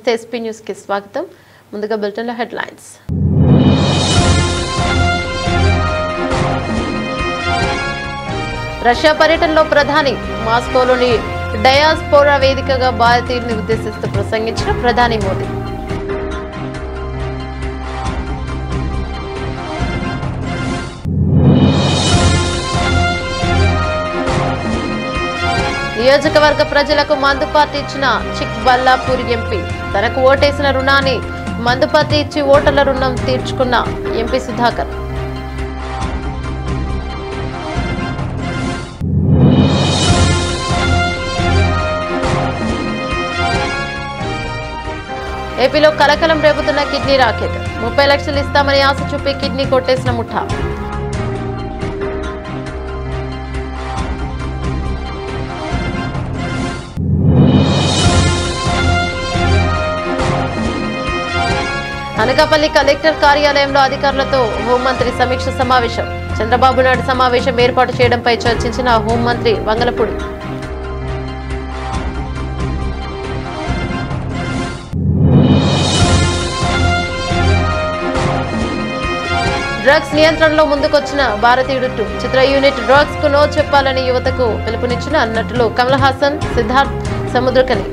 నమస్తే SP news కి స్వాగతం ముందుగా బులెటిన్లో హెడ్లైన్స్ రష్యా పర్యటనలో ప్రధాని మాస్కోలోని డయాస్పోరా వేదికగా భారతీయుల్ని ఉద్దేశిస్తూ ప్రసంగించిన ప్రధాని మోదీ నియోజకవర్గ ప్రజలకు మందుపార్టీ ఇచ్చిన చిక్ బల్లాపూర్ ఎంపీ తనకు ఓటేసిన రుణాన్ని మందుపార్టీ ఇచ్చి ఓటర్ల రుణం తీర్చుకున్న ఎంపీ సుధాకర్ ఏపీలో కలకలం రేపుతున్న కిడ్నీ రాకెట్ ముప్పై లక్షలు ఇస్తామని ఆశ చూపి కిడ్నీ కొట్టేసిన ముఠా అనకాపల్లి కలెక్టర్ కార్యాలయంలో అధికారులతో హోంమంత్రి సమీక్ష సమావేశం చంద్రబాబు నాయుడు సమావేశం ఏర్పాటు చేయడంపై చర్చించిన హోంమంత్రి వంగలపూడి డ్రగ్స్ నియంత్రణలో ముందుకొచ్చిన భారతీయుడు టూ చిత్ర యూనిట్ డ్రగ్స్ కు నో చెప్పాలని యువతకు పిలుపునిచ్చిన నటులు కమల్ హాసన్ సిద్ధార్థ్ సముద్రకని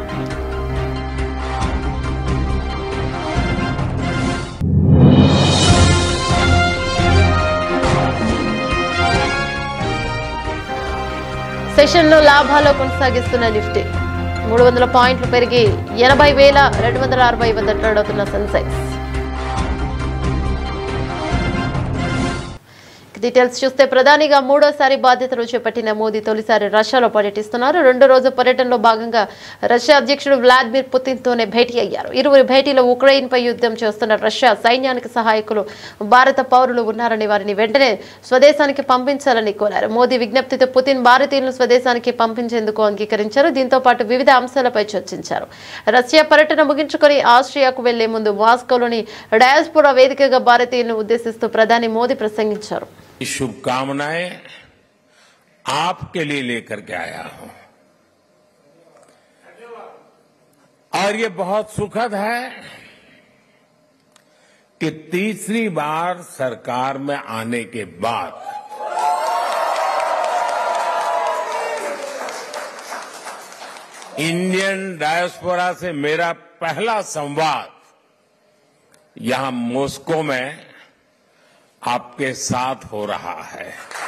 సెషన్ను లాభాల్లో కొనసాగిస్తున్న నిఫ్టీ మూడు వందల పాయింట్లు పెరిగి ఎనభై వేల రెండు వందల అరవై వద్ద ట్రేడ్ అవుతున్న సెన్సెక్స్ డీటెయిల్స్ చూస్తే ప్రధానిగా మూడోసారి బాధ్యతలు చేపట్టిన మోదీ తొలిసారి రష్యాలో పర్యటిస్తున్నారు రెండు రోజు పర్యటనలో భాగంగా రష్యా అధ్యక్షుడు వ్లాదిమిర్ పుతిన్ తోనే భేటీ అయ్యారు ఇరువురి భేటీలో ఉక్రెయిన్ పై యుద్ధం చేస్తున్న రష్యా సైన్యానికి సహాయకులు భారత పౌరులు ఉన్నారని వారిని వెంటనే స్వదేశానికి పంపించాలని కోరారు మోదీ విజ్ఞప్తితో పుతిన్ భారతీయులను స్వదేశానికి పంపించేందుకు అంగీకరించారు దీంతో పాటు వివిధ అంశాలపై చర్చించారు రష్యా పర్యటన ముగించుకొని ఆస్ట్రియాకు వెళ్లే ముందు మాస్కోలోని డయాస్పోరా వేదికగా భారతీయులను ఉద్దేశిస్తూ ప్రధాని మోదీ ప్రసంగించారు की शुभकामनाएं आपके लिए लेकर के आया हूं और ये बहुत सुखद है कि तीसरी बार सरकार में आने के बाद इंडियन डायस्पोरा से मेरा पहला संवाद यहां मॉस्को में आपके साथ हो रहा है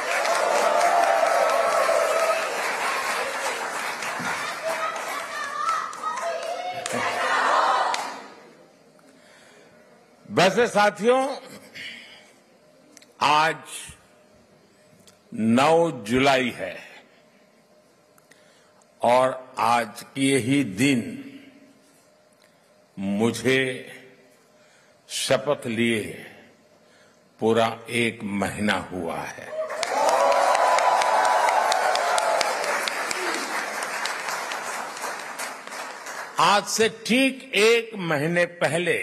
वैसे साथियों आज 9 जुलाई है और आज के ही दिन मुझे शपथ लिए पूरा एक महीना हुआ है आज से ठीक एक महीने पहले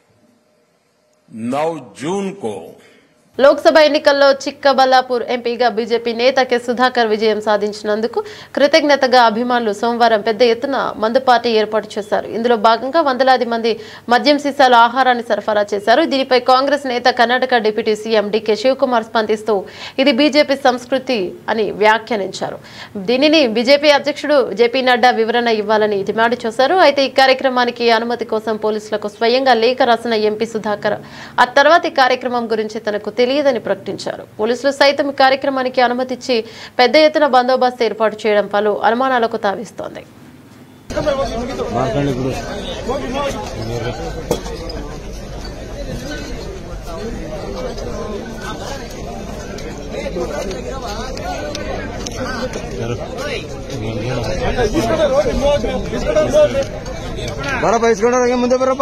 9 जून को లోక్సభ ఎన్నికల్లో చిక్కబల్లాపూర్ ఎంపీగా బీజేపీ నేత కె సుధాకర్ విజయం సాధించినందుకు కృతజ్ఞతగా అభిమానులు సోమవారం పెద్ద ఎత్తున మందు పార్టీ ఏర్పాటు చేశారు ఇందులో భాగంగా వందలాది మంది మద్యం సీసాలు ఆహారాన్ని సరఫరా చేశారు దీనిపై కాంగ్రెస్ నేత Karnataka deputy CM DK Shivakumar స్పందిస్తూ ఇది బీజేపీ సంస్కృతి అని వ్యాఖ్యానించారు దీనిని బీజేపీ అధ్యక్షుడు జేపీ నడ్డా వివరణ ఇవ్వాలని డిమాండ్ చేశారు అయితే ఈ కార్యక్రమానికి అనుమతి కోసం పోలీసులకు స్వయంగా లేఖ రాసిన ఎంపీ సుధాకర్ ఆ తర్వాత ఈ కార్యక్రమం గురించి తనకు తెలియదని ప్రకటించారు పోలీసులు సైతం ఈ కార్యక్రమానికి అనుమతిచ్చి పెద్ద ఎత్తున బందోబస్తు ఏర్పాటు చేయడం పలు అనుమానాలకు తావిస్తోంది మార్కండి ఇప్పుడు బరప్ప ఇసుకుంటారా ముందే బరప్ప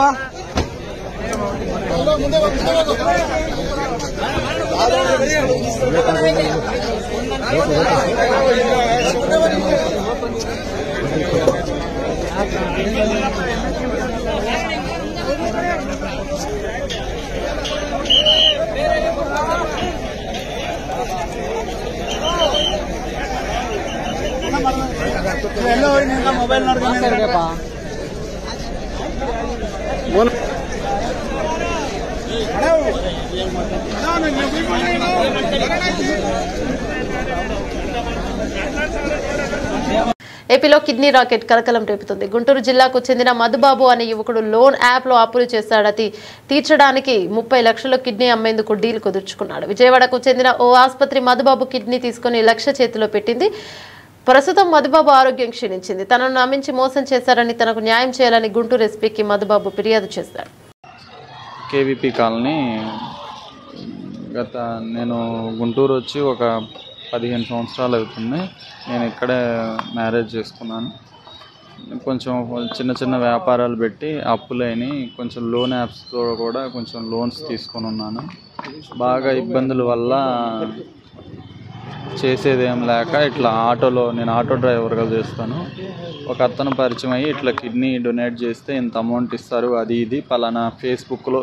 ಎಲ್ಲ ಹೋಗಿ ನಿಂತ ಮೊಬೈಲ್ ನೋಡ್ಕೊಂಡು ఏపీలో కిడ్నీ రాకెట్ కలకలం రేపుతుంది గుంటూరు జిల్లాకు చెందిన మధుబాబు అనే యువకుడు లోన్ యాప్లో అప్పులు చేశాడని తీర్చడానికి ముప్పై లక్షల కిడ్నీ అమ్మేందుకు డీల్ కుదుర్చుకున్నాడు విజయవాడకు చెందిన ఓ ఆసుపత్రి మధుబాబు కిడ్నీ తీసుకుని లక్ష చేతిలో పెట్టింది ప్రస్తుతం మధుబాబు ఆరోగ్యం క్షీణించింది తనను నమ్మించి మోసం చేశారని తనకు న్యాయం చేయాలని గుంటూరు ఎస్పీకి మధుబాబు ఫిర్యాదు చేశాడు కేవీపీ కాలనీ గత నేను గుంటూరు వచ్చి ఒక పదిహేను సంవత్సరాలు అవుతుంది నేను ఇక్కడే మ్యారేజ్ చేసుకున్నాను కొంచెం చిన్న చిన్న వ్యాపారాలు పెట్టి అప్పులైన కొంచెం లోన్ యాప్స్తో కూడా కొంచెం లోన్స్ తీసుకొని ఉన్నాను బాగా ఇబ్బందుల వల్ల చేసేది ఏం లేక ఇట్లా ఆటోలో నేను ఆటో డ్రైవర్గా చేస్తాను ఒక అతను పరిచయం అయ్యి ఇట్లా కిడ్నీ డొనేట్ చేస్తే ఇంత అమౌంట్ ఇస్తారు అది ఇది పలానా ఫేస్బుక్లో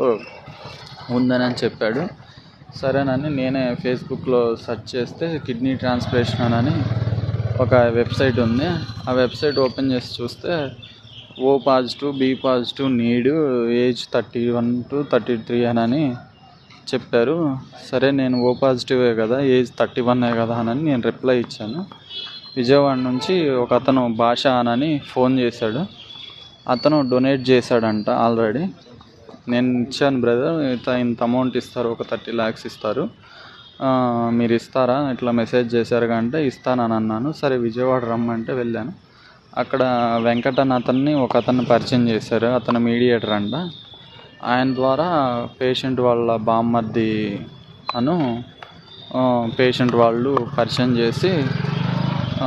ఉందని అని చెప్పాడు సరేనని నేనే ఫేస్బుక్లో సెర్చ్ చేస్తే కిడ్నీ ట్రాన్స్ప్లేషన్ అని ఒక వెబ్సైట్ ఉంది ఆ వెబ్సైట్ ఓపెన్ చేసి చూస్తే O positive B positive need age thirty one to thirty three అని చెప్పారు సరే నేను ఓ పాజిటివే కదా ఏజ్ థర్టీ వన్నే కదా అని నేను రిప్లై ఇచ్చాను విజయవాడ నుంచి ఒక అతను భాష అని ఫోన్ చేశాడు అతను డొనేట్ చేశాడంట ఆల్రెడీ నేను ఇచ్చాను బ్రదర్ ఇంత ఇంత అమౌంట్ ఇస్తారు ఒక థర్టీ ల్యాక్స్ ఇస్తారు ఆ, మీరు ఇస్తారా ఇట్లా మెసేజ్ చేశారు అంటే ఇస్తానని అన్నాను సరే విజయవాడ రమ్మంటే వెళ్ళాను అక్కడ వెంకటన్ అతన్ని ఒక అతన్ని పరిచయం చేశారు అతను మీడియేటర్ అంట ఆయన ద్వారా పేషెంట్ వాళ్ళ బామ్మర్ది అను పేషెంట్ వాళ్ళు పరిచయం చేసి ఆ,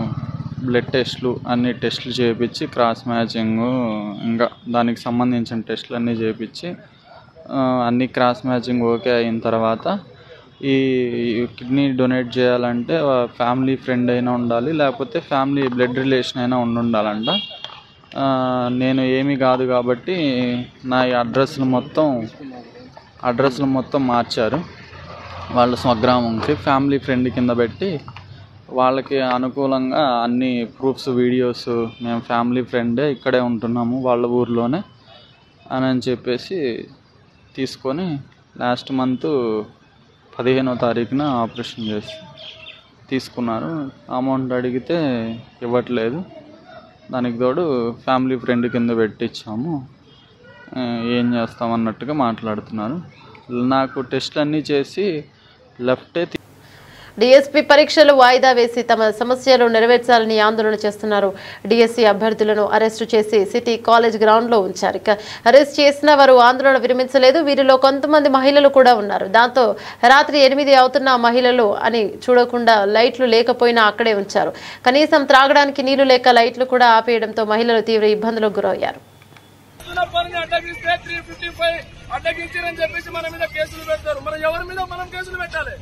బ్లడ్ టెస్ట్లు అన్ని టెస్ట్లు చేయించి క్రాస్ మ్యాచింగ్ ఇంకా దానికి సంబంధించిన టెస్ట్లు అన్నీ చేయించి ఆ, అన్ని క్రాస్ మ్యాచింగ్ ఓకే అయిన తర్వాత ఈ కిడ్నీ డొనేట్ చేయాలంటే ఫ్యామిలీ ఫ్రెండ్ అయినా ఉండాలి లేకపోతే ఫ్యామిలీ బ్లడ్ రిలేషన్ అయినా ఉండి ఉండాలంట ఆ, నేను ఏమీ కాదు కాబట్టి నా ఈ అడ్రస్లు మొత్తం అడ్రస్లు మొత్తం మార్చారు వాళ్ళ స్వగ్రామంకి ఫ్యామిలీ ఫ్రెండ్ కింద పెట్టి వాళ్ళకి అనుకూలంగా అన్ని ప్రూఫ్స్ వీడియోస్ మేము ఫ్యామిలీ ఫ్రెండే ఇక్కడే ఉంటున్నాము వాళ్ళ ఊర్లోనే అని అని చెప్పేసి తీసుకొని లాస్ట్ మంత్ పదిహేనో తారీఖున ఆపరేషన్ చేసి తీసుకున్నారు అమౌంట్ అడిగితే ఇవ్వట్లేదు దానికి తోడు ఫ్యామిలీ ఫ్రెండ్ కింద పెట్టించాము ఆ, ఏం చేస్తాం అన్నట్టుగా మాట్లాడుతున్నారు నాకు టెస్ట్లు అన్నీ చేసి లెఫ్టే తీ- డిఎస్పీ పరీక్షలు వాయిదా వేసి తమ సమస్యలు నెరవేర్చాలని ఆందోళన చేస్తున్నారు డిఎస్సీ అభ్యర్థులను అరెస్టు చేసి సిటీ కాలేజ్ గ్రౌండ్ లో ఉంచారు ఇక అరెస్ట్ చేసిన వారు ఆందోళన విరమించలేదు వీరిలో కొంతమంది మహిళలు కూడా ఉన్నారు దాంతో రాత్రి ఎనిమిది అవుతున్న మహిళలు అని చూడకుండా లైట్లు లేకపోయినా అక్కడే ఉంచారు కనీసం త్రాగడానికి నీళ్లు లేక లైట్లు కూడా ఆపేయడంతో మహిళలు తీవ్ర ఇబ్బందులకు గురయ్యారు చేస్తున్న పనిని అడ్డగిస్తే త్రీ ఫిఫ్టీ ఫైవ్ అడ్డగించారని చెప్పేసి మన మీద కేసులు పెడతారు మన ఎవరి మీద మనం కేసులు పెట్టాలి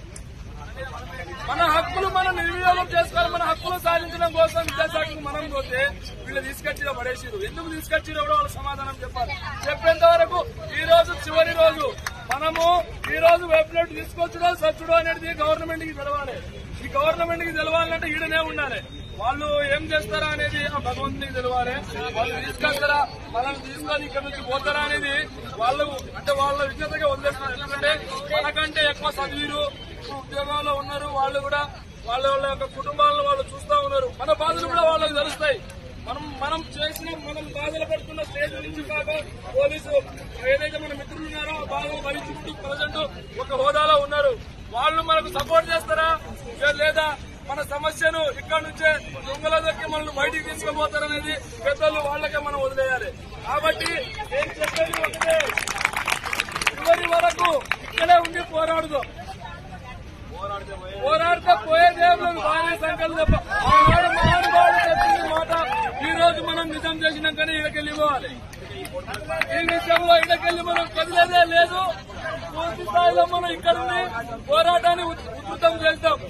మన హక్కులు మనం నిర్వినియోగం చేసుకోవాలి మన హక్కులు సాధించడం కోసం విద్యాశాఖకు మనం పోతే వీళ్ళు తీసుకొచ్చిన పడేసిరు ఎందుకు తీసుకొచ్చిరో కూడా వాళ్ళ సమాధానం చెప్పాలి చెప్పేంత వరకు ఈ రోజు చివరి రోజు మనము ఈ రోజు వెబ్సైట్ తీసుకొచ్చుడో సచ్చుడో అనేది గవర్నమెంట్ కి తెలవాలి ఈ గవర్నమెంట్ కి తెలవాలంటే ఈడనే ఉండాలి వాళ్ళు ఏం చేస్తారా అనేది ఆ భగవంతునికి తెలవాలి వాళ్ళు తీసుకొస్తారా మనల్ని తీసుకొని ఇక్కడ నుంచి పోతారా అనేది వాళ్ళు అంటే వాళ్ళ విజ్ఞతగా వదిలేస్తున్నారు ఎందుకంటే మనకంటే ఎక్కువ చదివిరు ఉద్యోగాల్లో ఉన్నారు వాళ్ళు కూడా వాళ్ళ వాళ్ళ యొక్క కుటుంబాలను వాళ్ళు చూస్తా ఉన్నారు మన బాధలు కూడా వాళ్ళకి తెలుస్తాయి మనం మనం చేసిన మనం బాధలు పడుతున్న స్టేజ్ నుంచి కాక పోలీసు ఏదైతే మన మిత్రులు ఉన్నారో ఆ బాధలు భరించుకుంటూ ప్రజెంట్ ఒక హోదాలో ఉన్నారు వాళ్ళు మనకు సపోర్ట్ చేస్తారా లే- లేదా మన సమస్యను ఇక్కడ నుంచే దొంగల దగ్గర మనల్ని బయటికి తీసుకుపోతారనేది పెద్దలు వాళ్ళకే మనం వదిలేయాలి కాబట్టి నేను చెప్పేది ఒకటే చివరి వరకు ఇక్కడే ఉండి పోరాడుదాం పోరాడితే పోయేదేం లేదు బాగానే సంఖ్యలు తప్ప ఆనాడు మహానుభావుడు చెప్పింది మాట ఈ రోజు మనం నిజం చేసినాకనే ఇడకెళ్ళి పోవాలి ఈ విషయంలో ఇడకెళ్ళి మనం కదిలేదే లేదు పూర్తి స్థాయిలో మనం ఇక్కడ ఉండి పోరాటాన్ని ఉధ్- ఉధృతం చేస్తాం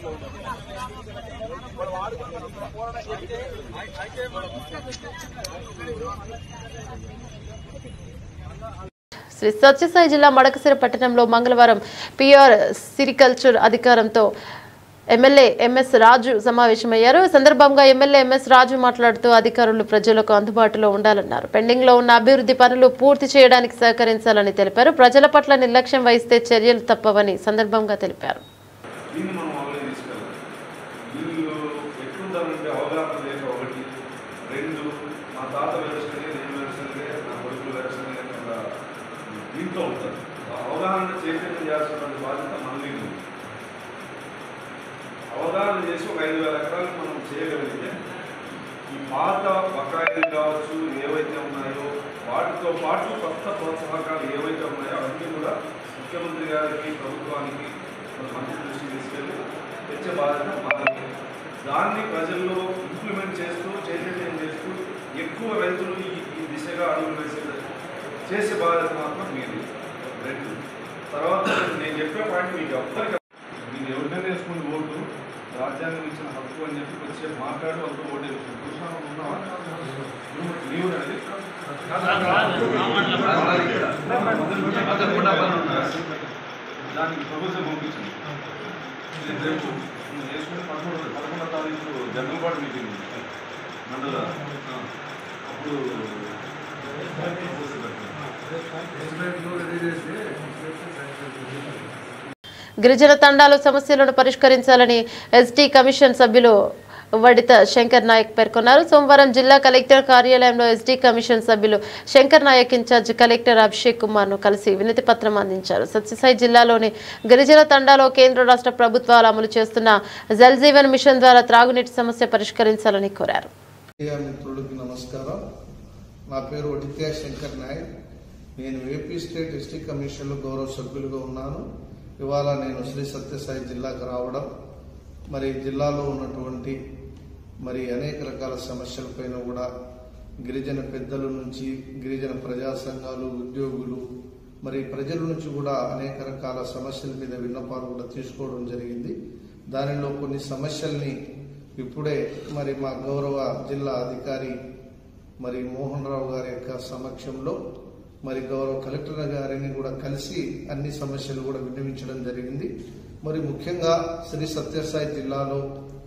శ్రీ సత్యసాయి జిల్లా మడకసిర పట్టణంలో మంగళవారం పిఆర్ సిరికల్చర్ అధికారంతో ఎమ్మెల్యే ఎంఎస్ రాజు సమావేశమయ్యారు ఈ సందర్భంగా ఎమ్మెల్యే ఎంఎస్ రాజు మాట్లాడుతూ అధికారులు ప్రజలకు అందుబాటులో ఉండాలన్నారు పెండింగ్ లో ఉన్న అభివృద్ధి పనులు పూర్తి చేయడానికి సహకరించాలని తెలిపారు ప్రజల పట్ల నిర్లక్ష్యం వహిస్తే చర్యలు తప్పవని సందర్భంగా తెలిపారు దీన్ని మనం ఆల్రెడీ తీసుకెళ్ళాలి వీళ్ళు ఎట్లుంటారంటే అవగాహన లేక ఒకటి రెండు మా తాత వ్యవసాయే నేను వ్యవసాయే నా కొడుకులు వ్యవసాయే అట్లా దీంట్లో ఉంటారు ఆ అవగాహన చైతన్యం చేయాల్సిన బాధ్యత మన మీద ఉంది అవగాహన చేసి ఒక ఐదు వేల ఎకరాలు మనం చేయగలిగితే ఈ పాత బకాయిలు కావచ్చు ఏవైతే ఉన్నాయో వాటితో పాటు కొత్త ప్రోత్సాహకాలు ఏవైతే ఉన్నాయో అవన్నీ కూడా ముఖ్యమంత్రి గారికి ప్రభుత్వానికి మన మంత్రి దృష్టికి తీసుకెళ్ళి తెచ్చే బాధ్యత మనది దాన్ని ప్రజల్లో ఇంప్లిమెంట్ చేస్తూ చైతన్యం చేస్తూ ఎక్కువ రైతులు ఈ ఈ దిశగా అడుగులు వేసే చేసే బాధ్యత మాత్రం మీది రెండు తర్వాత నేను చెప్పే పాయింట్ మీకు ఎవ్వరికి మీరు ఎవరికైనా వేసుకుని ఓటు రాజ్యాంగం ఇచ్చిన హక్కు అని చెప్పి వచ్చే మాట్లాడి వాళ్ళతో ఓటు వేసుకుని చూసినా ఉన్నావా నీవు అది దానికి ప్రభుత్వం పంపించింది ఇది రేపు నువ్వు వేసుకుని పదమూడు పదకొండో తారీఖు జనరల్ బాడీ మీటింగ్ ఉంది మండల ఆ, అప్పుడు గిరిజన తండాలు సమస్యలను పరిష్కరించాలని ఎస్టీ కమిషన్ సభ్యులు వడిత శంకర్ నాయక్ పేర్కొన్నారు సోమవారం జిల్లా కలెక్టర్ కార్యాలయంలో ఎస్టీ కమిషన్ సభ్యులు శంకర్ నాయక్ ఇన్ఛార్జ్ కలెక్టర్ అభిషేక్ కుమార్ ను కలిసి వినతి పత్రం అందించారు సత్యసాయి జిల్లాలోని గిరిజన తండాలో కేంద్ర రాష్ట్ర ప్రభుత్వాలు అమలు చేస్తున్న జల్ జీవన్ మిషన్ ద్వారా త్రాగునీటి సమస్య పరిష్కరించాలని కోరారు మీడియా మిత్రులకి నమస్కారం నా పేరు ఒడిత్యా శంకర్ నాయక్ నేను ఏపీ స్టేట్ ఎస్టీ కమిషన్లో గౌరవ సభ్యులుగా ఉన్నాను ఇవాళ నేను శ్రీ సత్యసాయి జిల్లాకు రావడం మరి జిల్లాలో ఉన్నటువంటి మరి అనేక రకాల సమస్యలపైన కూడా గిరిజన పెద్దల నుంచి గిరిజన ప్రజా సంఘాలు ఉద్యోగులు మరి ప్రజల నుంచి కూడా అనేక రకాల సమస్యల మీద విన్నపాలు కూడా తీసుకోవడం జరిగింది దానిలో కొన్ని సమస్యల్ని ఇప్పుడే మరి మా గౌరవ జిల్లా అధికారి మరి మోహన్ రావు గారి యొక్క సమక్షంలో మరి గౌరవ కలెక్టర్ గారిని కూడా కలిసి అన్ని సమస్యలు కూడా విన్నవించడం జరిగింది మరి ముఖ్యంగా శ్రీ సత్యసాయి జిల్లాలో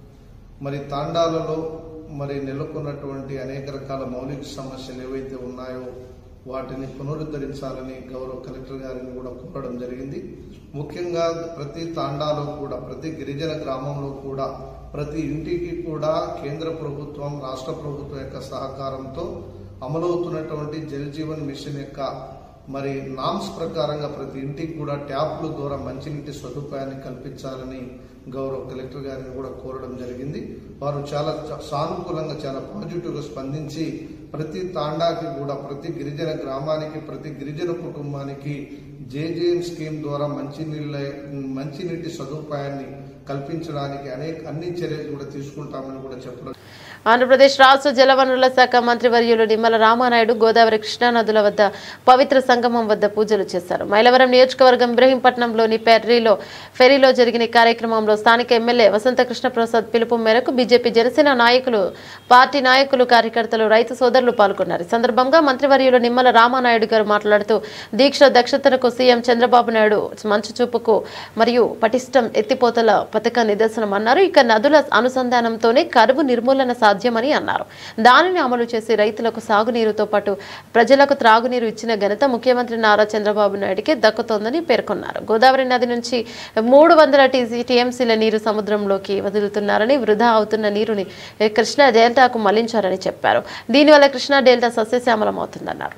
మరి తాండాలలో మరి నెలకొన్నటువంటి అనేక రకాల మౌలిక సమస్యలు ఏవైతే ఉన్నాయో వాటిని పునరుద్ధరించాలని గౌరవ కలెక్టర్ గారిని కూడా కోరడం జరిగింది ముఖ్యంగా ప్రతి తాండాలో కూడా ప్రతి గిరిజన గ్రామంలో కూడా ప్రతి ఇంటికి కూడా కేంద్ర ప్రభుత్వం రాష్ట్ర ప్రభుత్వం యొక్క సహకారంతో అమలవుతున్నటువంటి జల్ జీవన్ మిషన్ యొక్క మరి నామ్స్ ప్రకారంగా ప్రతి ఇంటికి కూడా ట్యాప్ల ద్వారా మంచినీటి సదుపాయాన్ని కల్పించాలని గౌరవ కలెక్టర్ గారిని కూడా కోరడం జరిగింది వారు చాలా చ- సానుకూలంగా చాలా పాజిటివ్గా స్పందించి ప్రతి తాండాకి కూడా ప్రతి గిరిజన గ్రామానికి ప్రతి గిరిజన కుటుంబానికి జేజేఎం స్కీమ్ ద్వారా మంచినీళ్ళ మంచినీటి సదుపాయాన్ని కల్పించడానికి అనేక అన్ని చర్యలు కూడా తీసుకుంటామని కూడా చెప్పడం ఆంధ్రప్రదేశ్ రాష్ట్ర జలవనరుల శాఖ మంత్రివర్యులు నిమ్మల రామానాయుడు గోదావరి కృష్ణా నదుల వద్ద పవిత్ర సంగమం వద్ద పూజలు చేశారు మైలవరం నియోజకవర్గం ఇబ్రహీంపట్నంలోని ఫెర్రీలో ఫెరీలో జరిగిన ఈ కార్యక్రమంలో స్థానిక ఎమ్మెల్యే వసంత కృష్ణప్రసాద్ పిలుపు మేరకు బీజేపీ జనసేన నాయకులు పార్టీ నాయకులు కార్యకర్తలు రైతు సోదరులు పాల్గొన్నారు ఈ సందర్భంగా మంత్రివర్యులు నిమ్మల రామానాయుడు గారు మాట్లాడుతూ దీక్ష దక్షతనకు సీఎం చంద్రబాబు నాయుడు మంచు చూపుకు మరియు పటిష్టం ఎత్తిపోతల పథక నిదర్శనం అన్నారు ఇక నదుల అనుసంధానంతోనే కరువు నిర్మూలన సాధ్యమని అన్నారు దానిని అమలు చేసి రైతులకు సాగునీరుతో పాటు ప్రజలకు త్రాగునీరు ఇచ్చిన ఘనత ముఖ్యమంత్రి నారా చంద్రబాబు నాయుడికి దక్కుతోందని పేర్కొన్నారు గోదావరి నది నుంచి మూడు వందల టీఎంసీల నీరు సముద్రంలోకి వదులుతున్నారని వృధా అవుతున్న నీరుని కృష్ణా డెల్టాకు మళ్లించారని చెప్పారు దీనివల్ల కృష్ణా డెల్టా సస్యశ్యామలం అవుతుందన్నారు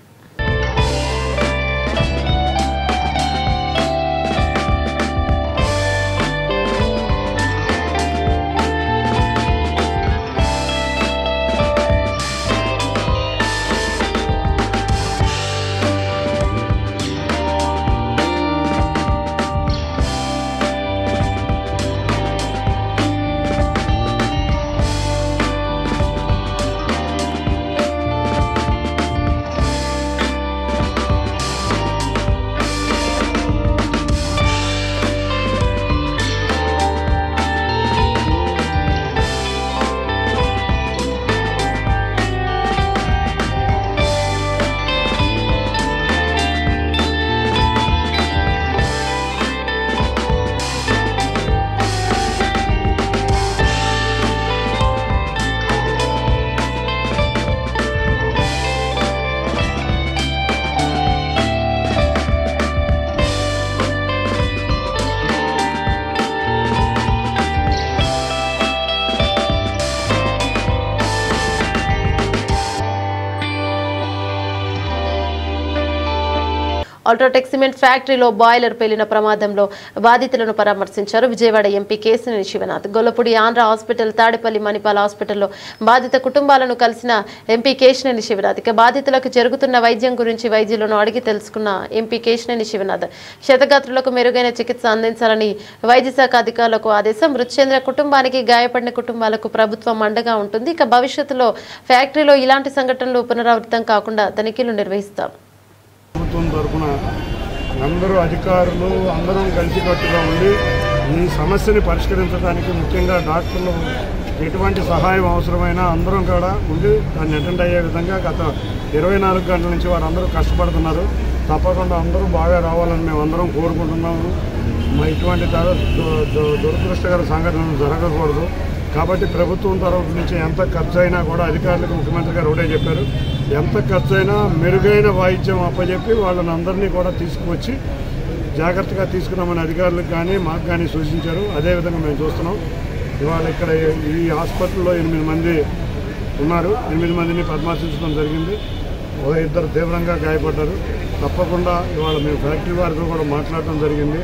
అల్ట్రాటెక్ సిమెంట్ ఫ్యాక్టరీలో బాయిలర్ పేలిన ప్రమాదంలో బాధితులను పరామర్శించారు విజయవాడ ఎంపీ కేసినేని శివనాథ్ గొల్లపూడి ఆంధ్ర హాస్పిటల్ తాడేపల్లి మణిపాల్ హాస్పిటల్లో బాధిత కుటుంబాలను కలిసిన ఎంపీ కేశినేని శివనాథ్ ఇక బాధితులకు జరుగుతున్న వైద్యం గురించి వైద్యులను అడిగి తెలుసుకున్న ఎంపీ కేశినేని శివనాథ్ క్షతగాత్రులకు మెరుగైన చికిత్స అందించాలని వైద్య శాఖ అధికారులకు ఆదేశం మృతి చెందిన కుటుంబానికి గాయపడిన కుటుంబాలకు ప్రభుత్వం అండగా ఉంటుంది ఇక భవిష్యత్తులో ఫ్యాక్టరీలో ఇలాంటి సంఘటనలు పునరావృతం కాకుండా తనిఖీలు నిర్వహిస్తాం ప్రభుత్వం తరఫున అందరూ అధికారులు అందరం కలిసికట్టుగా ఉండి ఈ సమస్యని పరిష్కరించడానికి ముఖ్యంగా డాక్టర్లు ఎటువంటి సహాయం అవసరమైనా అందరం కూడా ఉండి దాన్ని అటెండ్ అయ్యే విధంగా గత ఇరవై నాలుగు గంటల నుంచి వారందరూ కష్టపడుతున్నారు తప్పకుండా అందరూ బాగా రావాలని మేము అందరం కోరుకుంటున్నాము మా ఇటువంటి ద- దు- దు- దురదృష్టకర సంఘటనలు జరగకూడదు కాబట్టి ప్రభుత్వం తరఫు నుంచి ఎంత ఖర్చు అయినా కూడా అధికారులకు ముఖ్యమంత్రి గారు ఒకటే చెప్పారు ఎంత ఖర్చు అయినా మెరుగైన వాయిద్యం అప్పచెప్పి వాళ్ళని అందరినీ కూడా తీసుకువచ్చి జాగ్రత్తగా తీసుకున్నామని అధికారులకు కానీ మాకు కానీ సూచించారు అదేవిధంగా మేము చూస్తున్నాం ఇవాళ ఇక్కడ ఈ హాస్పిటల్లో ఎనిమిది మంది ఉన్నారు ఎనిమిది మందిని పరామర్శించడం జరిగింది ఒక ఇద్దరు తీవ్రంగా గాయపడ్డారు తప్పకుండా ఇవాళ మేము ఫ్యాక్టరీ వారితో కూడా మాట్లాడటం జరిగింది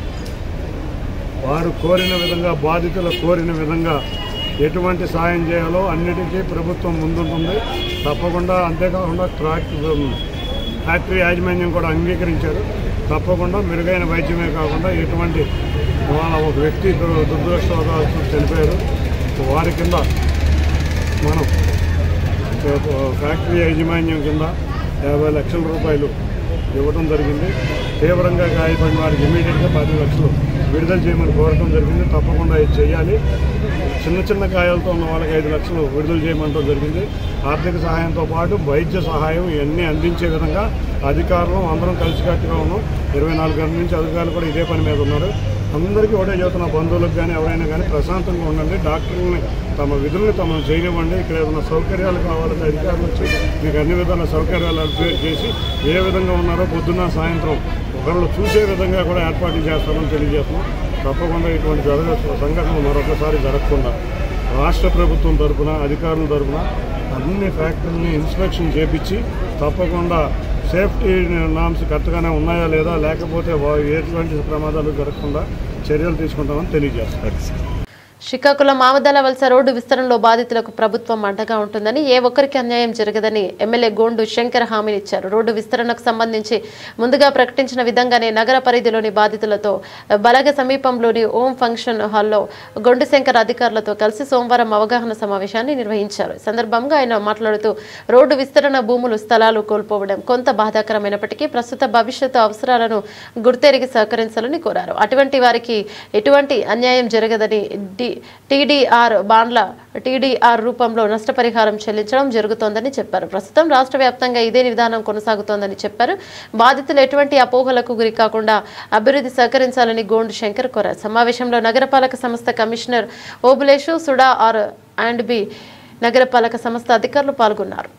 వారు కోరిన విధంగా బాధితులు కోరిన విధంగా ఎటువంటి సాయం చేయాలో అన్నిటికీ ప్రభుత్వం ముందుంటుంది తప్పకుండా అంతేకాకుండా ట్రాక్ ఫ్యాక్టరీ యాజమాన్యం కూడా అంగీకరించారు తప్పకుండా మెరుగైన వైద్యమే కాకుండా ఎటువంటి వాళ్ళ ఒక వ్యక్తి దు- దురదృష్టవశాత్తు చనిపోయారు వారి కింద మనం ఫ్యాక్టరీ యాజమాన్యం కింద యాభై లక్షల రూపాయలు ఇవ్వడం జరిగింది తీవ్రంగా గాయపడిన వారికి ఇమీడియట్గా పది లక్షలు విడుదల చేయమని కోరడం జరిగింది తప్పకుండా ఇది చేయాలి చిన్న చిన్న గాయాలతో ఉన్న వాళ్ళకి ఐదు లక్షలు విడుదల చేయమంటం జరిగింది ఆర్థిక సహాయంతో పాటు వైద్య సహాయం ఇవన్నీ అందించే విధంగా అధికారులు అందరం కలిసికట్టుగా ఉన్నాం ఇరవై నాలుగు గంటల నుంచి అధికారులు కూడా ఇదే పని మీద ఉన్నారు అందరికీ ఒకటే చెబుతున్న బంధువులకు కానీ ఎవరైనా కానీ ప్రశాంతంగా ఉండండి డాక్టర్లని తమ విధుల్ని తమను చేయనివ్వండి ఇక్కడ ఏదైనా సౌకర్యాలు కావాలంటే అధికారులు వచ్చి మీకు అన్ని విధాల సౌకర్యాలు అప్డేట్ చేసి ఏ విధంగా ఉన్నారో పొద్దున్న సాయంత్రం ఒకళ్ళు చూసే విధంగా కూడా ఏర్పాట్లు చేస్తామని తెలియజేస్తున్నాం తప్పకుండా ఇటువంటి జరగ సంఘటనలు మరొకసారి జరగకుండా రాష్ట్ర ప్రభుత్వం తరపున అధికారుల తరపున అన్ని ఫ్యాక్టరీని ఇన్స్పెక్షన్ చేపించి తప్పకుండా సేఫ్టీ నామ్స్ కరెక్ట్గానే ఉన్నాయా లేదా లేకపోతే వా- ఎటువంటి ప్రమాదాలు జరగకుండా చర్యలు తీసుకుంటామని తెలియజేస్తారు శ్రీకాకుళం ఆమదాల వలస రోడ్డు విస్తరణలో బాధితులకు ప్రభుత్వం అండగా ఉంటుందని ఏ ఒక్కరికి అన్యాయం జరగదని ఎమ్మెల్యే గోండు శంకర్ హామీనిచ్చారు రోడ్డు విస్తరణకు సంబంధించి ముందుగా ప్రకటించిన విధంగానే నగర పరిధిలోని బాధితులతో బలగ సమీపంలోని ఓం ఫంక్షన్ హాల్లో గొండు శంకర్ అధికారులతో కలిసి సోమవారం అవగాహన సమావేశాన్ని నిర్వహించారు ఈ సందర్భంగా ఆయన మాట్లాడుతూ రోడ్డు విస్తరణ భూములు స్థలాలు కోల్పోవడం కొంత బాధాకరమైనప్పటికీ ప్రస్తుత భవిష్యత్తు అవసరాలను గుర్తెరిగి సహకరించాలని కోరారు అటువంటి వారికి ఎటువంటి అన్యాయం జరగదని డి టీడీఆర్ బాండ్ల టీడీఆర్ రూపంలో నష్టపరిహారం చెల్లించడం జరుగుతోందని చెప్పారు ప్రస్తుతం రాష్ట్ర వ్యాప్తంగా ఇదే విధానం కొనసాగుతోందని చెప్పారు బాధితులు ఎటువంటి అపోహలకు గురి కాకుండా అభివృద్ధి సహకరించాలని గోండు శంకర్ కోరారు సమావేశంలో నగరపాలక సంస్థ commissioner Obulesu SUDA R and B నగరపాలక సంస్థ అధికారులు పాల్గొన్నారు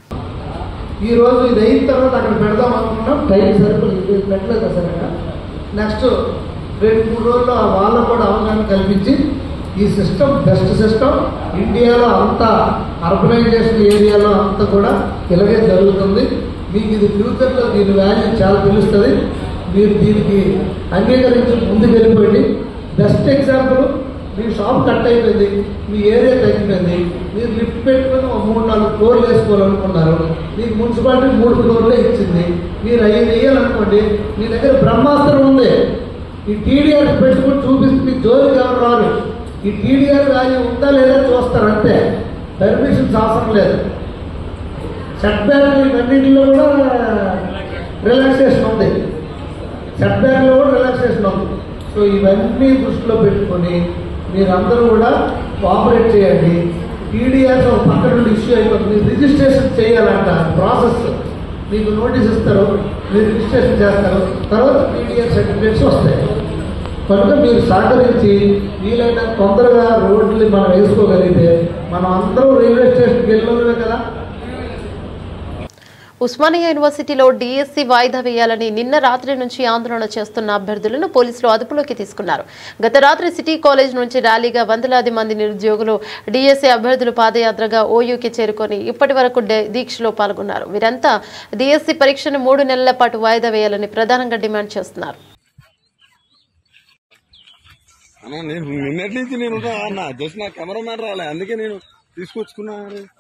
ఈ రోజు ఇది అయిన తర్వాత అక్కడ పెడదాం అనుకున్నాం టైం సరుకులు ఇది పెట్టలేదు అసలు నెక్స్ట్ రెండు మూడు రోజులు ఆ వాళ్ళకు కూడా అవగాహన కల్పించి ఈ సిస్టమ్ బెస్ట్ సిస్టమ్ ఇండియాలో అంతా అర్బనైజేషన్ ఏరియాలో అంతా కూడా ఇలాగే జరుగుతుంది మీకు ఇది ఫ్యూచర్లో దీని వాల్యూ చాలా తెలుస్తుంది మీరు దీనికి అంగీకరించి ముందుకు వెళ్ళిపోయింది బెస్ట్ ఎగ్జాంపుల్ మీ షాప్ కట్ అయిపోయింది మీ ఏరియా తగ్గిపోయింది మీరు లిఫ్ట్ పెట్టుకుని ఒక మూడు నాలుగు ఫ్లోర్లు వేసుకోవాలనుకున్నారు మీకు మున్సిపాలిటీ మూడు ఫ్లోర్లే ఇచ్చింది మీరు ఐదు వేయాలనుకోండి మీ దగ్గర బ్రహ్మాస్త్రం ఉంది ఈ టీడీఆర్ పెట్టుకుని చూపిస్తే మీకు జోలికి ఎవరు రారు ఈ టీడీఆర్ వాల్యూ ఉందా లేదా చూస్తారు అంతే పర్మిషన్స్ అవసరం లేదు సెట్ బ్యాక్ ఇవన్నింటిలో కూడా రిలాక్సేషన్ ఉంది సెట్ బ్యాక్లో కూడా రిలాక్సేషన్ ఉంది సో ఇవన్నీ దృష్టిలో పెట్టుకొని మీరందరూ కూడా కోఆపరేట్ చేయండి టీడీఆర్ ఒక పక్క నుండి ఇష్యూ అయిపోతుంది రిజిస్ట్రేషన్ చేయాలంట ప్రాసెస్ మీకు నోటీస్ ఇస్తారు మీరు రిజిస్ట్రేషన్ చేస్తారు తర్వాత టీడీఆర్ సర్టిఫికేట్స్ వస్తాయి కనుక మీరు సహకరించి వీలైన తొందరగా రోడ్లు మనం వేసుకోగలిగితే మనం అందరం రైల్వే స్టేషన్కి వెళ్ళినవే కదా ఉస్మానియా యూనివర్సిటీలో డిఎస్సి వాయిదా వేయాలని నిన్న రాత్రి నుంచి ఆందోళన చేస్తున్న అభ్యర్థులను పోలీసులు అదుపులోకి తీసుకున్నారు గత రాత్రి సిటీ కాలేజ్ నుంచి ర్యాలీగా వందలాది మంది నిరుద్యోగులు డిఎస్సి అభ్యర్థులు పాదయాత్రగా ఓయూకి చేరుకొని ఇప్పటి వరకు డే- దీక్షలో పాల్గొన్నారు వీరంతా డిఎస్సి పరీక్షను మూడు నెలల పాటు వాయిదా వేయాలని ప్రధానంగా డిమాండ్ చేస్తున్నారు అన్న నేను నిన్నటి నుంచి నేను ఉంటా అన్న జస్ట్ నా కెమెరామ్యాన్ రాలే అందుకే నేను తీసుకొచ్చుకున్నా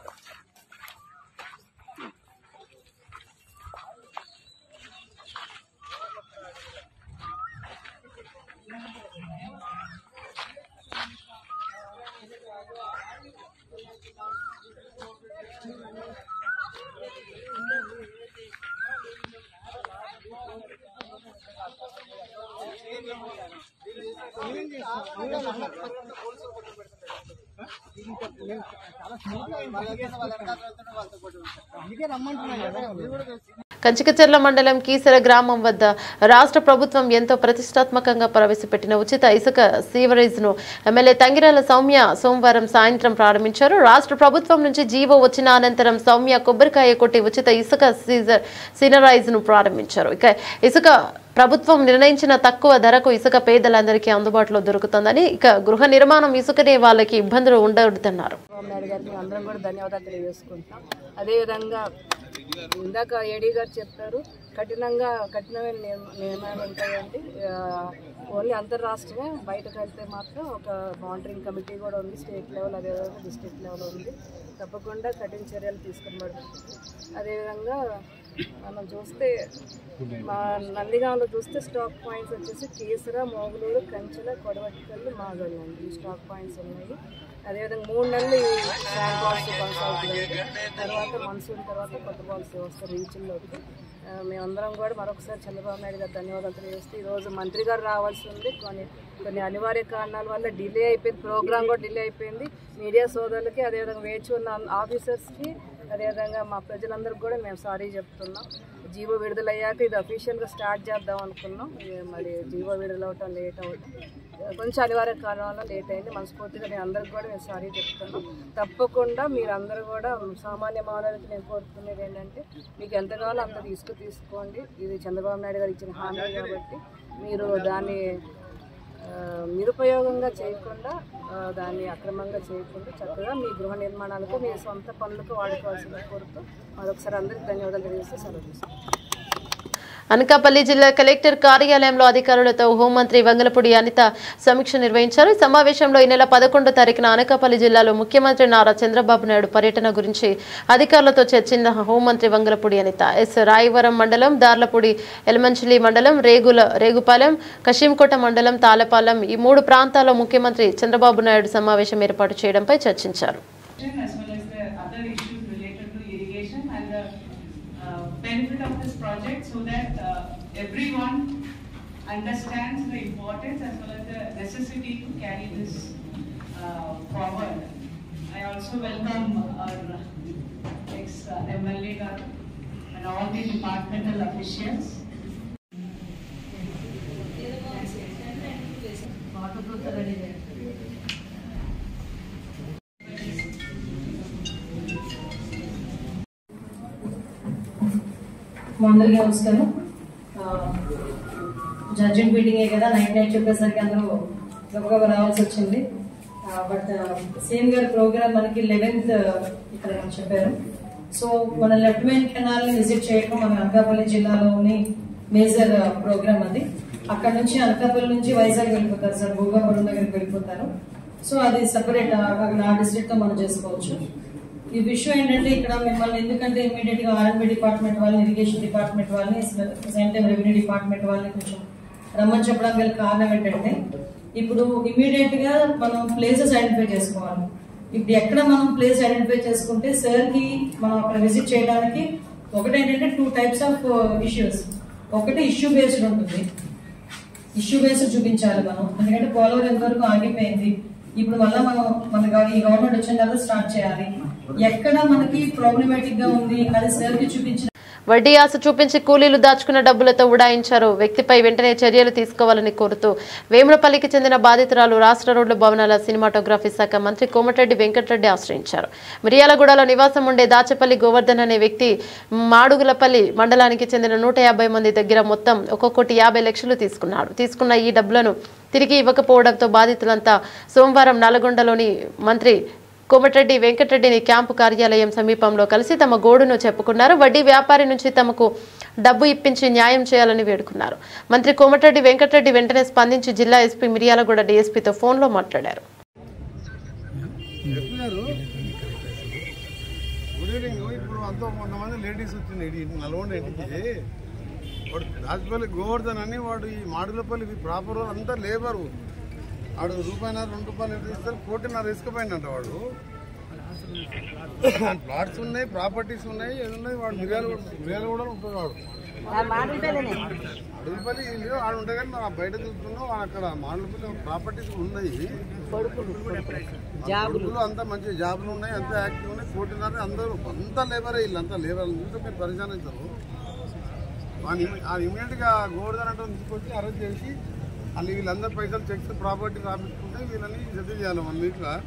కంచికచెర్ల మండలం కీసర గ్రామం వద్ద రాష్ట్ర ప్రభుత్వం ఎంతో ప్రతిష్టాత్మకంగా ప్రవేశపెట్టిన ఉచిత ఇసుక సీవరేజ్ ను ఎమ్మెల్యే తంగిరాల సౌమ్య సోమవారం సాయంత్రం ప్రారంభించారు రాష్ట్ర ప్రభుత్వం నుంచి జీవో వచ్చిన అనంతరం సౌమ్య కొబ్బరికాయ కొట్టి ఉచిత ఇసుక సీజర్ సీనరైజ్ ను ప్రారంభించారు ఇక ఇసుక ప్రభుత్వం నిర్ణయించిన తక్కువ ధరకు ఇసుక పేదలందరికీ అందుబాటులో దొరుకుతుందని ఇక గృహ నిర్మాణం ఇసుకనే వాళ్ళకి ఇబ్బందులు ఉండవద్దన్నారు చంద్రబాబు నాయుడు గారికి అందరం కూడా ధన్యవాదాలు తెలియజేసుకుంటున్నాం అదేవిధంగా ఇందాక ఏడీ గారు చెప్పారు కఠినంగా కఠినమైన నియమ- నియమాలు ఉంటాయండి ఆ, ఓన్లీ అంతర్రాష్ట్రమే బయటకు వెళ్తే మాత్రం ఒక మానిటరింగ్ కమిటీ కూడా ఉంది స్టేట్ లెవెల్ అదేవిధంగా డిస్ట్రిక్ట్ లెవెల్ ఉంది తప్పకుండా కఠిన చర్యలు తీసుకునబడుతుంది అదేవిధంగా మనం చూస్తే మా నందిగాంలో చూస్తే స్టాక్ పాయింట్స్ వచ్చేసి కేసర మోగులూరు కంచెల కొడవటికల్లు మాగల్లు అండి ఈ స్టాక్ పాయింట్స్ ఉన్నాయి అదేవిధంగా మూడు నెలలు ఈ శాండ్ బాల్స్ కొనసాగుతుంది తర్వాత మన్సూన్ తర్వాత కొత్త బాల్స్ వస్తారు రీచ్ల్లోకి ఆ, మేమందరం కూడా మరొకసారి చంద్రబాబు నాయుడు గారు ధన్యవాదాలు తెలియజేస్తే ఈరోజు మంత్రి గారు రావాల్సి ఉంది కొన్ని కొన్ని అనివార్య కారణాల వల్ల డిలే అయిపోయింది ప్రోగ్రామ్ కూడా డిలే అయిపోయింది మీడియా సోదరులకి అదేవిధంగా వేచి ఉన్న ఆఫీసర్స్కి అదేవిధంగా మా ప్రజలందరికీ కూడా మేము సారీ చెప్తున్నాం జీవో విడుదలయ్యాక ఇది అఫీషియల్గా స్టార్ట్ చేద్దాం అనుకున్నాం ఇది మరి జీవో విడుదల అవటం లేట్ అవటం కొంచెం అనివార్య కారణం వల్ల లేట్ అయింది మనస్ఫూర్తిగా నేను అందరికి కూడా నేను సారీ చెప్తున్నాం తప్పకుండా మీరు అందరూ కూడా సామాన్య మానవులకి నేను కోరుకునేది ఏంటంటే మీకు ఎంత కావాలో అంత తీసుకు తీసుకోండి ఇది చంద్రబాబు నాయుడు గారు ఇచ్చిన హామీ కాబట్టి మీరు దాన్ని ఆ, నిరుపయోగంగా చేయకుండా ఆ, దాన్ని అక్రమంగా చేయకుండా చక్కగా మీ గృహ నిర్మాణాలకు మీ సొంత పనులకు వాడుకోవాల్సిన కోరుతూ మరొకసారి అందరికీ ధన్యవాదాలు తెలియజేస్తే సెలవు తీసుకుంటాం అనకాపల్లి జిల్లా కలెక్టర్ కార్యాలయంలో అధికారులతో హోంమంత్రి వంగలపూడి అనిత సమీక్ష నిర్వహించారు ఈ సమావేశంలో ఈ నెల పదకొండో తారీఖున అనకాపల్లి జిల్లాలో ముఖ్యమంత్రి నారా చంద్రబాబు నాయుడు పర్యటన గురించి అధికారులతో చర్చించిన హోంమంత్రి వంగలపూడి అనిత ఎస్ రాయవరం మండలం దార్లపూడి ఎలమంచిలి మండలం రేగుల రేగుపాలెం కశీంకోట మండలం తాళపాలెం ఈ మూడు ప్రాంతాల్లో ముఖ్యమంత్రి చంద్రబాబు నాయుడు సమావేశం ఏర్పాటు చేయడంపై చర్చించారు as well as the other issues related to irrigation and the uh, benefit of this project so that uh, everyone understands the importance as well as the necessity to carry this uh, forward. I also welcome our ex-MLA garu and all the departmental officials. మా అందరికీ నమస్కారం జడ్జెంట్ మీటింగే కదా night night చెప్పేసరికి అందరూ గబగబా రావాల్సి వచ్చింది but same గారి ప్రోగ్రామ్ మనకి లెవెన్త్ ఇక్కడ చెప్పారు సో మన లెఫ్ట్ మెయిన్ కెనాల్ ని విజిట్ చేయడం మన అనకాపల్లి జిల్లాలోని మేజర్ ప్రోగ్రామ్ అది అక్కడ నుంచి అనకాపల్లి నుంచి వైజాగ్ వెళ్ళిపోతారు సార్ భూగాపురం దగ్గరికి వెళ్ళిపోతారు సో అది సెపరేట్ ఆ డిస్ట్రిక్ట్ తో మనం చేసుకోవచ్చు ఈ విషయం ఏంటంటే ఇక్కడ మిమ్మల్ని ఎందుకంటే ఇమీడియట్ గా ఆర్ఎంబి డిపార్ట్మెంట్ వాళ్ళని ఇరిగేషన్ డిపార్ట్మెంట్ వాళ్ళని సేమ్ టైం రెవెన్యూ డిపార్ట్మెంట్ వాళ్ళని కొంచెం రమ్మని చెప్పడానికి గల కారణం ఏంటంటే ఇప్పుడు ఇమీడియట్ గా మనం ప్లేసెస్ ఐడెంటిఫై చేసుకోవాలి ఇప్పుడు ఎక్కడ మనం ప్లేస్ ఐడెంటిఫై చేసుకుంటే సార్ కి మనం అక్కడ విజిట్ చేయడానికి ఒకటి ఏంటంటే టూ టైప్స్ ఆఫ్ ఇష్యూస్ ఒకటి ఇష్యూ బేస్డ్ ఉంటుంది ఇష్యూ బేస్డ్ చూపించాలి మనం ఎందుకంటే పోలవరం ఎంతవరకు ఆగిపోయింది ఇప్పుడు మళ్ళీ మనం మన గవ- ఈ గవర్నమెంట్ వచ్చిన తర్వాత స్టార్ట్ చేయాలి ఎక్కడ మనకి ప్రాబ్లమేటిక్ గా ఉంది అది సార్ కి చూపించిన వడ్డీ ఆశ చూపించి కూలీలు దాచుకున్న డబ్బులతో ఉడాయించారు వ్యక్తిపై వెంటనే చర్యలు తీసుకోవాలని కోరుతూ వేములపల్లికి చెందిన బాధితురాలు రాష్ట్ర రోడ్ల భవనాల సినిమాటోగ్రఫీ శాఖ మంత్రి కోమటిరెడ్డి వెంకటరెడ్డి ఆశ్రయించారు మిర్యాలగూడలో నివాసం ఉండే దాచపల్లి గోవర్ధన్ అనే వ్యక్తి మాడుగులపల్లి మండలానికి చెందిన నూట యాభై మంది దగ్గర మొత్తం ఒక్కొక్కటి యాభై లక్షలు తీసుకున్నాడు తీసుకున్న ఈ డబ్బులను తిరిగి ఇవ్వకపోవడంతో బాధితులంతా సోమవారం నల్గొండలోని మంత్రి కోమటిరెడ్డి వెంకటరెడ్డిని క్యాంపు కార్యాలయం సమీపంలో కలిసి తమ గోడును చెప్పుకున్నారు వడ్డీ వ్యాపారి నుంచి తమకు డబ్బు ఇప్పించి న్యాయం చేయాలని వేడుకున్నారు మంత్రి కోమటిరెడ్డి వెంకటరెడ్డి వెంటనే స్పందించి జిల్లా ఎస్పీ మిర్యాలగూడ డీఎస్పీతో ఫోన్లో మాట్లాడారు చెప్పినారు గుడ్ ఈవినింగ్ ఇప్పుడు అంతా కొంతమంది లేడీస్ వచ్చింది ఇది నల్గొండ ఇంటికి వాడు రాజపల్లి గోవర్ధన్ అని వాడు ఈ మాడులపల్లి ప్రాపర్ అంతా లేబరు వాడు రూపాయిన్నర రెండు రూపాయలు ఎంత ఇస్తారు కోటిన్నర ఇసుకపోయిందంట వాడు ప్లాట్స్ ఉన్నాయి ప్రాపర్టీస్ ఉన్నాయి ఏది ఉన్నాయి వాడు మిర్యాలు మిర్యాలు కూడా ఉంటుంది వాడు అడవిపల్లి ఇల్లు ఆడ ఉంటాయి కానీ మనం బయట చూస్తున్నాం అక్కడ మాడలపల్లి ప్రాపర్టీస్ ఉన్నాయి కొడుకులు అంతా మంచి జాబులు ఉన్నాయి అంతా యాక్టివ్ ఉన్నాయి కోటిన్నర అందరూ అంతా లేబరే వీళ్ళు అంతా లేబర్ ఇంత మీరు పరిశాన్ అవుతారు ఇమీడియట్ గా గోవర్ధన్ అంటే తీసుకొచ్చి అరెస్ట్ చేసి వాళ్ళు వీళ్ళందరూ పైసలు చెక్స్ ప్రాపర్టీ రాపించుకుంటే వీళ్ళని సెటిల్ చేయాలి వన్ వీక్ లా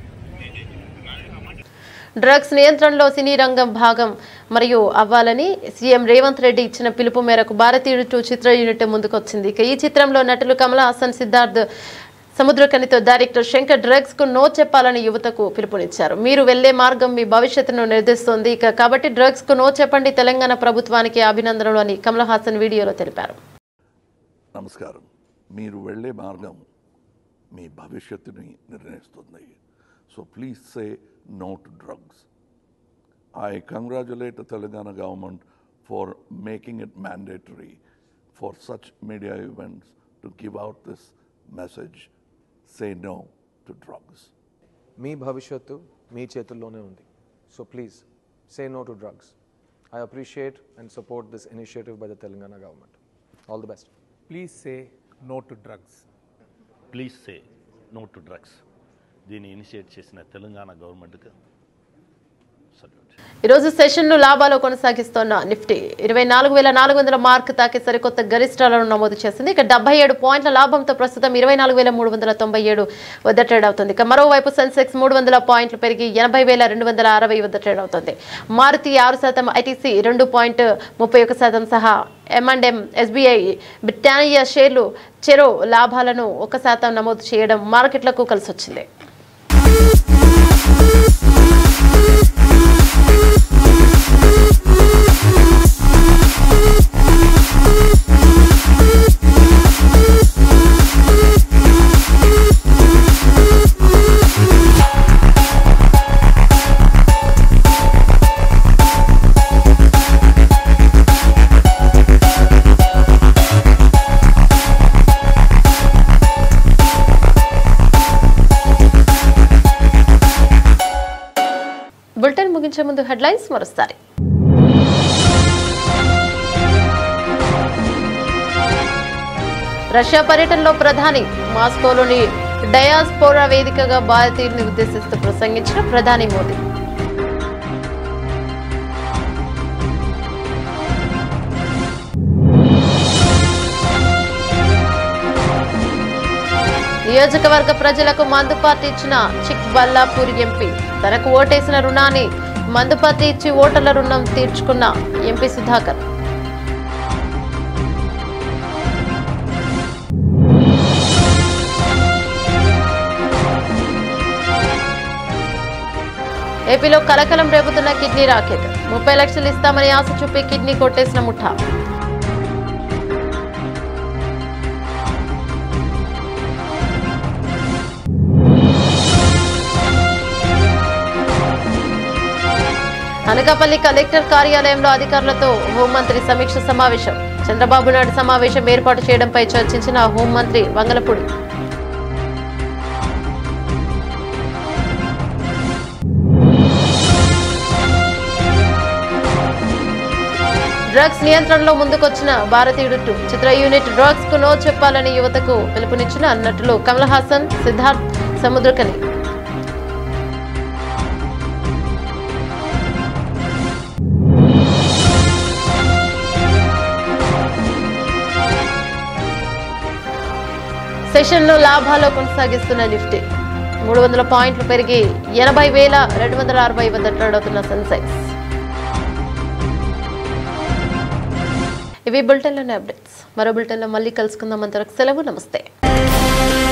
డ్రగ్స్ నియంత్రణలో సినీ రంగం భాగం మరియు అవ్వాలని సీఎం రేవంత్ రెడ్డి ఇచ్చిన పిలుపు మేరకు భారతీయుడు టూ చిత్ర యూనిట్ ముందుకొచ్చింది ఇక ఈ చిత్రంలో నటులు కమల్ హాసన్ సిద్ధార్థ్ సముద్రకనితో డైరెక్టర్ శంకర్ డ్రగ్స్ కు నో చెప్పాలని యువతకు పిలుపునిచ్చారు మీరు వెళ్లే మార్గం మీ భవిష్యత్తును నిర్దేశిస్తోంది ఇక కాబట్టి డ్రగ్స్ కు నో చెప్పండి తెలంగాణ ప్రభుత్వానికి అభినందనలు అని కమల్ హాసన్ వీడియోలో తెలిపారు నమస్కారం మీరు వెళ్ళే మార్గం మీ భవిష్యత్తుని నిర్ణయిస్తుంది so please say no to drugs I congratulate Telangana government for making it mandatory for such media events to give out this message say no to drugs మీ భవిష్యత్తు మీ చేతుల్లోనే ఉంది so please say no to drugs I appreciate and support this initiative by the Telangana government all the best please say no to drugs please say no to drugs దీన్ని initiate చేసిన తెలంగాణ గవర్నమెంట్కి salute ఈరోజు సెషన్ను లాభాలు కొనసాగిస్తోన్న నిఫ్టీ ఇరవై నాలుగు వేల నాలుగు వందల మార్క్ తాకి సరికొత్త గరిష్టాలను నమోదు చేసింది ఇక డెబ్బై ఏడు పాయింట్ల లాభంతో ప్రస్తుతం ఇరవై నాలుగు వేల మూడు వందల తొంభై ఏడు వద్ద ట్రేడ్ అవుతుంది ఇక మరోవైపు సెన్సెక్స్ మూడు వందల పాయింట్లు పెరిగి ఎనభై వేల రెండు వందల అరవై వద్ద ట్రేడ్ అవుతుంది మారుతి ఆరు శాతం ఐటీసీ రెండు పాయింట్ ముప్పై ఒక శాతం సహా ఎంఎండ్ఎం ఎస్బీఐ బ్రిటానియా షేర్లు చెరో లాభాలను ఒక శాతం నమోదు చేయడం మార్కెట్లకు కలిసొచ్చింది బులెటిన్ ముగించే ముందు హెడ్లైన్స్ మరోసారి రష్యా పర్యటనలో ప్రధాని మాస్కోలోని డయాస్పోరా వేదికగా భారతీయుల్ని ఉద్దేశిస్తూ ప్రసంగించిన ప్రధాని మోదీ నియోజకవర్గ ప్రజలకు మందుపార్టీ ఇచ్చిన చిక్ బల్లాపూర్ ఎంపీ తనకు ఓటేసిన రుణాన్ని మందుపార్టీ ఇచ్చి ఓటర్ల రుణం తీర్చుకున్న ఎంపీ సుధాకర్ ఏపీలో కలకలం రేపుతున్న కిడ్నీ రాకెట్ ముప్పై లక్షలు ఇస్తామని ఆశ చూపి కిడ్నీ కొట్టేసిన ముఠా అనకాపల్లి కలెక్టర్ కార్యాలయంలో అధికారులతో హోంమంత్రి సమీక్ష సమావేశం చంద్రబాబు నాయుడు సమావేశం ఏర్పాటు చేయడంపై చర్చించిన హోంమంత్రి వంగలపూడి డ్రగ్స్ నియంత్రణలో ముందుకొచ్చిన భారతీయుడు టూ చిత్ర యూనిట్ డ్రగ్స్ కు నో చెప్పాలని యువతకు పిలుపునిచ్చిన నటులు కమల్ హాసన్ సిద్ధార్థ్ సముద్రకని సెషన్ను లాభాల్లో కొనసాగిస్తున్న నిఫ్టీ మూడు వందల పాయింట్లు పెరిగి ఎనభై వేల రెండు వందల అరవై వద్ద ట్రేడ్ అవుతున్న సెన్సెక్స్ ఇవి బులెటిన్లోని అప్డేట్స్ మరో బులెటిన్లో మళ్ళీ కలుసుకుందాం అంతవరకు సెలవు నమస్తే